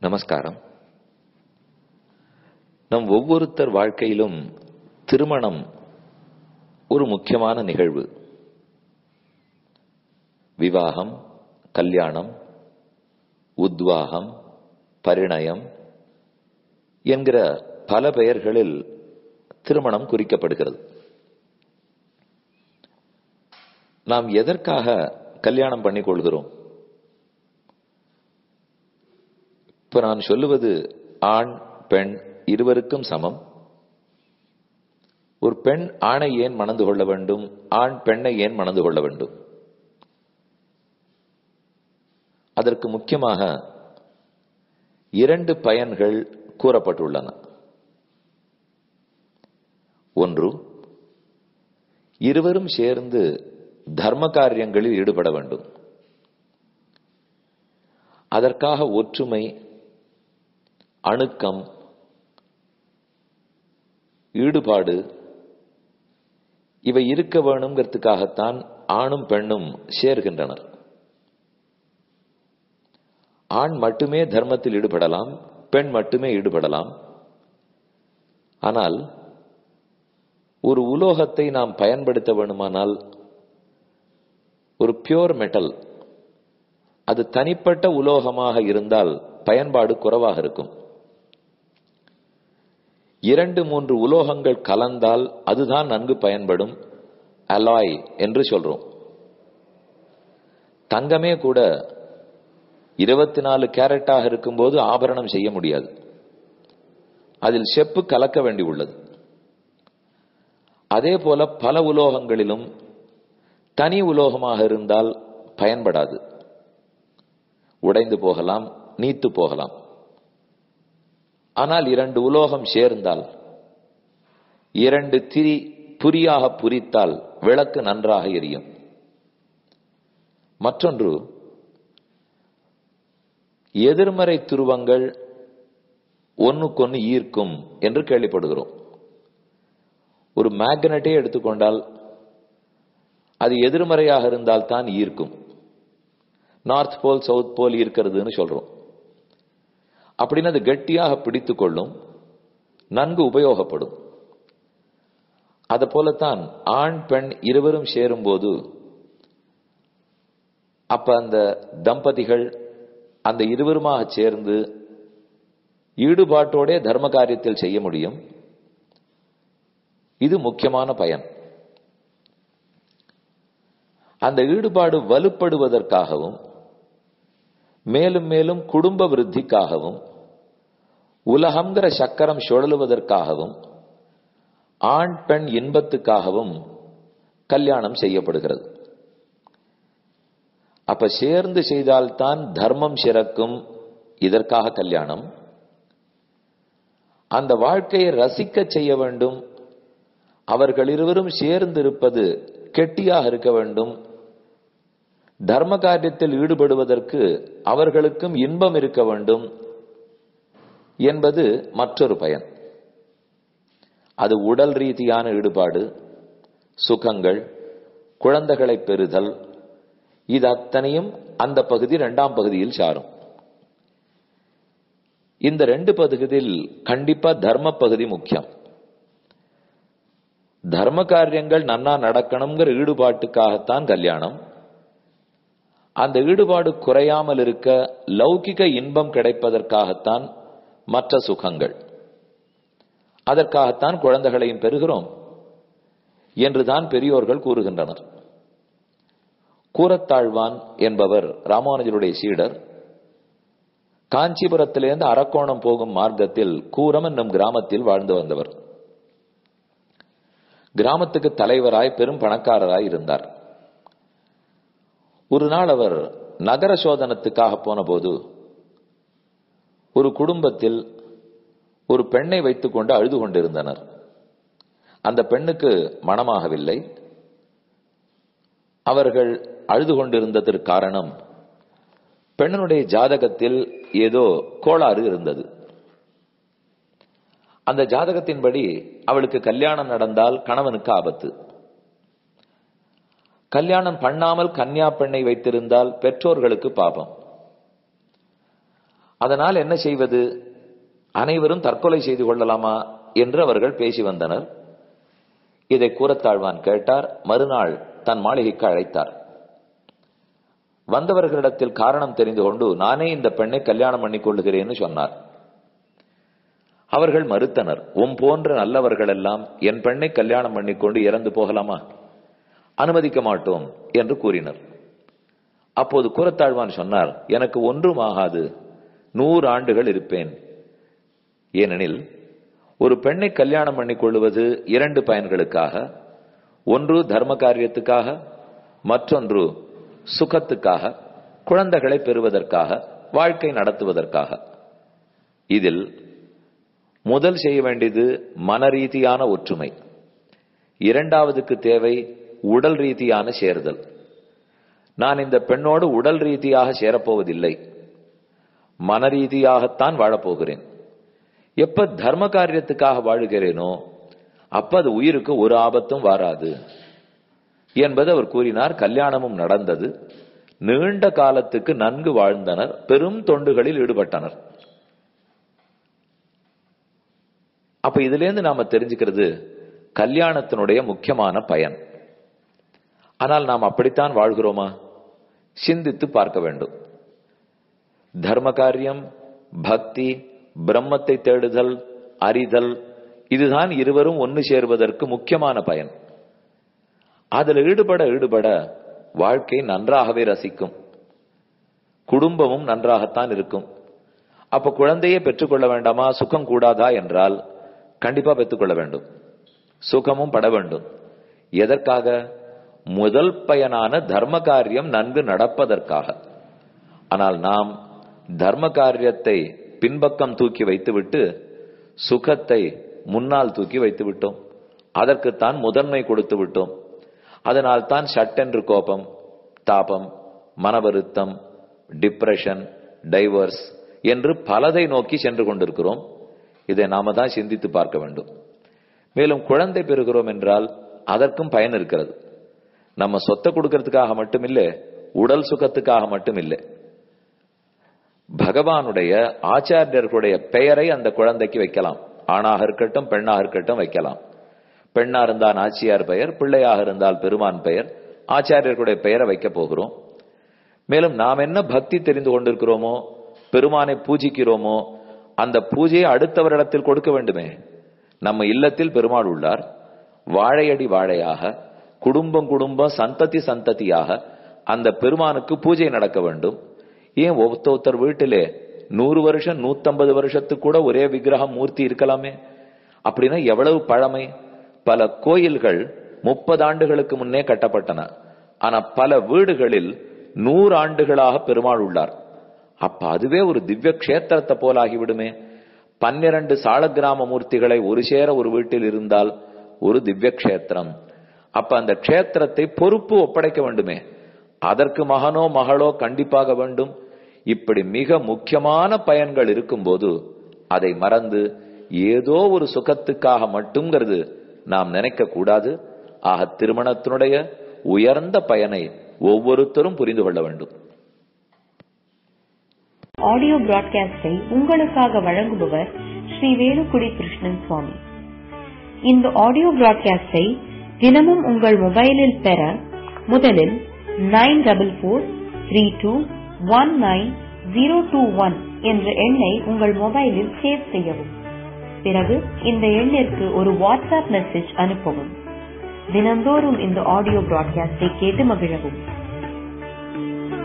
நமஸ்காரம் நம் ஒவ்வொருத்தர் வாழ்க்கையிலும் திருமணம் ஒரு முக்கியமான நிகழ்வு விவாகம் கல்யாணம் உத்வாகம் பரிணயம் என்கிற பல பெயர்களில் திருமணம் குறிக்கப்படுகிறது நாம் எதற்காக கல்யாணம் பண்ணிக் கொள்கிறோம் இப்ப நான் சொல்லுவது ஆண் பெண் இருவருக்கும் சமம் ஒரு பெண் ஆணை ஏன் மணந்து கொள்ள வேண்டும் ஆண் பெண்ணை ஏன் மணந்து கொள்ள வேண்டும் அதற்கு முக்கியமாக இரண்டு பயன்கள் கூறப்பட்டுள்ளன ஒன்று இருவரும் சேர்ந்து தர்ம காரியங்களில் ஈடுபட வேண்டும் அதற்காக ஒற்றுமை அணுக்கம் ஈடுபாடு இவை இருக்க வேணுங்கிறதுக்காகத்தான் ஆணும் பெண்ணும் சேர்கின்றனர் ஆண் மட்டுமே தர்மத்தில் ஈடுபடலாம் பெண் மட்டுமே ஈடுபடலாம் ஆனால் ஒரு உலோகத்தை நாம் பயன்படுத்த வேணுமானால் ஒரு பியோர் மெட்டல் அது தனிப்பட்ட உலோகமாக இருந்தால் பயன்பாடு குறைவாக இருக்கும் இரண்டு மூன்று உலோகங்கள் கலந்தால் அதுதான் நன்கு பயன்படும் அலாய் என்று சொல்றோம் தங்கமே கூட இருபத்தி நாலு கேரட்டாக இருக்கும்போது ஆபரணம் செய்ய முடியாது அதில் செப்பு கலக்க வேண்டி உள்ளது அதே போல பல உலோகங்களிலும் தனி உலோகமாக இருந்தால் பயன்படாது உடைந்து போகலாம் நீத்து போகலாம் ஆனால் இரண்டு உலோகம் சேர்ந்தால் இரண்டு திரி புரியாக புரித்தால் விளக்கு நன்றாக எரியும் மற்றொன்று எதிர்மறை துருவங்கள் ஒன்னுக்கொன்னு ஈர்க்கும் என்று கேள்விப்படுகிறோம் ஒரு மேக்னட்டே எடுத்துக்கொண்டால் அது எதிர்மறையாக இருந்தால் தான் ஈர்க்கும் நார்த் போல் சவுத் போல் ஈர்க்கிறதுன்னு சொல்றோம் அப்படின்னு அது கட்டியாக பிடித்து கொள்ளும் நன்கு உபயோகப்படும் அது போலத்தான் ஆண் பெண் இருவரும் சேரும் போது அப்ப அந்த தம்பதிகள் அந்த இருவருமாக சேர்ந்து ஈடுபாட்டோட தர்ம காரியத்தில் செய்ய முடியும் இது முக்கியமான பயன் அந்த ஈடுபாடு வலுப்படுவதற்காகவும் மேலும் மேலும் குடும்ப விருத்திக்காகவும் உலகங்கிற சக்கரம் சுழலுவதற்காகவும் ஆண் பெண் இன்பத்துக்காகவும் கல்யாணம் செய்யப்படுகிறது அப்ப சேர்ந்து செய்தால்தான் தர்மம் சிறக்கும் இதற்காக கல்யாணம் அந்த வாழ்க்கையை ரசிக்க செய்ய வேண்டும் அவர்கள் இருவரும் சேர்ந்து இருப்பது கெட்டியாக இருக்க வேண்டும் தர்ம காரியத்தில் ஈடுபடுவதற்கு அவர்களுக்கும் இன்பம் இருக்க வேண்டும் என்பது மற்றொரு பயன் அது உடல் ரீதியான ஈடுபாடு சுகங்கள் குழந்தைகளை பெறுதல் இது அத்தனையும் அந்த பகுதி இரண்டாம் பகுதியில் சாரும் இந்த ரெண்டு பகுதியில் கண்டிப்பா தர்ம பகுதி முக்கியம் தர்ம காரியங்கள் நன்னா நடக்கணுங்கிற ஈடுபாட்டுக்காகத்தான் கல்யாணம் அந்த ஈடுபாடு குறையாமல் இருக்க லௌகிக இன்பம் கிடைப்பதற்காகத்தான் மற்ற சுகங்கள் அதற்காகத்தான் குழந்தைகளையும் பெறுகிறோம் என்றுதான் பெரியோர்கள் கூறுகின்றனர் கூரத்தாழ்வான் என்பவர் ராமானுஜருடைய சீடர் காஞ்சிபுரத்திலிருந்து அரக்கோணம் போகும் மார்க்கத்தில் கூரம் என்னும் கிராமத்தில் வாழ்ந்து வந்தவர் கிராமத்துக்கு தலைவராய் பெரும் பணக்காரராய் இருந்தார் ஒரு நாள் அவர் நகர சோதனத்துக்காக போன போது ஒரு குடும்பத்தில் ஒரு பெண்ணை வைத்துக் கொண்டு அழுது கொண்டிருந்தனர் அந்த பெண்ணுக்கு மனமாகவில்லை அவர்கள் அழுது கொண்டிருந்ததற்கு காரணம் பெண்ணுடைய ஜாதகத்தில் ஏதோ கோளாறு இருந்தது அந்த ஜாதகத்தின்படி அவளுக்கு கல்யாணம் நடந்தால் கணவனுக்கு ஆபத்து கல்யாணம் பண்ணாமல் கன்னியா பெண்ணை வைத்திருந்தால் பெற்றோர்களுக்கு பாபம் அதனால் என்ன செய்வது அனைவரும் தற்கொலை செய்து கொள்ளலாமா என்று அவர்கள் பேசி வந்தனர் இதை கூறத்தாழ்வான் கேட்டார் மறுநாள் தன் மாளிகைக்கு அழைத்தார் வந்தவர்களிடத்தில் காரணம் தெரிந்து கொண்டு நானே இந்த பெண்ணை கல்யாணம் பண்ணிக் கொள்ளுகிறேன்னு சொன்னார் அவர்கள் மறுத்தனர் உம் போன்ற நல்லவர்கள் எல்லாம் என் பெண்ணை கல்யாணம் பண்ணிக்கொண்டு இறந்து போகலாமா அனுமதிக்க மாட்டோம் என்று கூறினர் அப்போது கூறத்தாழ்வான் சொன்னார் எனக்கு ஒன்றும் ஆகாது நூறு ஆண்டுகள் இருப்பேன் ஏனெனில் ஒரு பெண்ணை கல்யாணம் பண்ணிக் கொள்வது இரண்டு பயன்களுக்காக ஒன்று தர்ம காரியத்துக்காக மற்றொன்று சுகத்துக்காக குழந்தைகளை பெறுவதற்காக வாழ்க்கை நடத்துவதற்காக இதில் முதல் செய்ய வேண்டியது மன ரீதியான ஒற்றுமை இரண்டாவதுக்கு தேவை உடல் ரீதியான சேர்தல் நான் இந்த பெண்ணோடு உடல் ரீதியாக சேரப்போவதில்லை மன ரீதியாகத்தான் வாழப்போகிறேன் எப்ப தர்ம காரியத்துக்காக வாழுகிறேனோ அப்ப அது உயிருக்கு ஒரு ஆபத்தும் வராது என்பது அவர் கூறினார் கல்யாணமும் நடந்தது நீண்ட காலத்துக்கு நன்கு வாழ்ந்தனர் பெரும் தொண்டுகளில் ஈடுபட்டனர் அப்ப இதுல இருந்து நாம தெரிஞ்சுக்கிறது கல்யாணத்தினுடைய முக்கியமான பயன் ஆனால் நாம் அப்படித்தான் வாழ்கிறோமா சிந்தித்து பார்க்க வேண்டும் தர்ம காரியம் பக்தி பிரம்மத்தை தேடுதல் அறிதல் இதுதான் இருவரும் ஒன்று சேர்வதற்கு முக்கியமான பயன் அதில் ஈடுபட ஈடுபட வாழ்க்கை நன்றாகவே ரசிக்கும் குடும்பமும் நன்றாகத்தான் இருக்கும் அப்ப குழந்தையே பெற்றுக்கொள்ள வேண்டாமா சுகம் கூடாதா என்றால் கண்டிப்பா பெற்றுக்கொள்ள வேண்டும் சுகமும் பட வேண்டும் எதற்காக முதல் பயனான தர்ம காரியம் நன்கு நடப்பதற்காக ஆனால் நாம் தர்ம காரியத்தை பின்பக்கம் தூக்கி வைத்துவிட்டு சுகத்தை முன்னால் தூக்கி வைத்து விட்டோம் அதற்குத்தான் முதன்மை கொடுத்து விட்டோம் அதனால் தான் சட்டென்று கோபம் தாபம் மனவருத்தம் டிப்ரெஷன் டைவர்ஸ் என்று பலதை நோக்கி சென்று கொண்டிருக்கிறோம் இதை நாம தான் சிந்தித்து பார்க்க வேண்டும் மேலும் குழந்தை பெறுகிறோம் என்றால் அதற்கும் பயன் இருக்கிறது நம்ம சொத்தை கொடுக்கறதுக்காக மட்டும் இல்லை உடல் சுகத்துக்காக மட்டும் இல்லை பகவானுடைய ஆச்சாரியர்களுடைய பெயரை அந்த குழந்தைக்கு வைக்கலாம் ஆணாக இருக்கட்டும் பெண்ணாக இருக்கட்டும் வைக்கலாம் பெண்ணா இருந்தால் நாச்சியார் பெயர் பிள்ளையாக இருந்தால் பெருமான் பெயர் ஆச்சாரியர்களுடைய பெயரை வைக்க போகிறோம் மேலும் நாம் என்ன பக்தி தெரிந்து கொண்டிருக்கிறோமோ பெருமானை பூஜிக்கிறோமோ அந்த பூஜையை அடுத்தவரிடத்தில் கொடுக்க வேண்டுமே நம்ம இல்லத்தில் பெருமாள் உள்ளார் வாழையடி வாழையாக குடும்பம் குடும்பம் சந்ததி சந்ததியாக அந்த பெருமானுக்கு பூஜை நடக்க வேண்டும் ஏன் ஒருத்தர் வீட்டிலே நூறு வருஷம் நூத்தம்பது வருஷத்துக்கு கூட ஒரே விக்கிரகம் மூர்த்தி இருக்கலாமே அப்படின்னா எவ்வளவு பழமை பல கோயில்கள் முப்பது ஆண்டுகளுக்கு முன்னே கட்டப்பட்டன ஆனா பல வீடுகளில் நூறு ஆண்டுகளாக பெருமாள் உள்ளார் அப்ப அதுவே ஒரு திவ்ய கஷேத்திரத்தை போலாகிவிடுமே பன்னிரண்டு சால கிராம மூர்த்திகளை ஒரு சேர ஒரு வீட்டில் இருந்தால் ஒரு திவ்ய கஷேத்திரம் அப்ப அந்த கஷேத்திரத்தை பொறுப்பு ஒப்படைக்க வேண்டுமே அதற்கு மகனோ மகளோ கண்டிப்பாக வேண்டும் இப்படி மிக முக்கியமான பயன்கள் இருக்கும்போது அதை மறந்து ஏதோ ஒரு சுகத்துக்காக மட்டும்ங்கிறது நாம் நினைக்க கூடாது ஆக திருமணத்தினுடைய உயர்ந்த பயனை ஒவ்வொருத்தரும் புரிந்து கொள்ள வேண்டும் ஆடியோ பிராட்காஸ்டை உங்களுக்காக வழங்குபவர் ஸ்ரீ வேலுக்குடி கிருஷ்ணன் சுவாமி இந்த ஆடியோ பிராட்காஸ்டை தினமும் உங்கள் மொபைலில் பெற முதலில் nine double four three two one nine zero two one என்ற எண்ணை உங்கள் மொபைலில் சேவ் செய்யவும் பிறகு இந்த எண்ணிற்கு ஒரு வாட்ஸ்அப் மெசேஜ் அனுப்பவும் தினந்தோறும் இந்த ஆடியோ பிராட்காஸ்டை கேட்டு மகிழவும்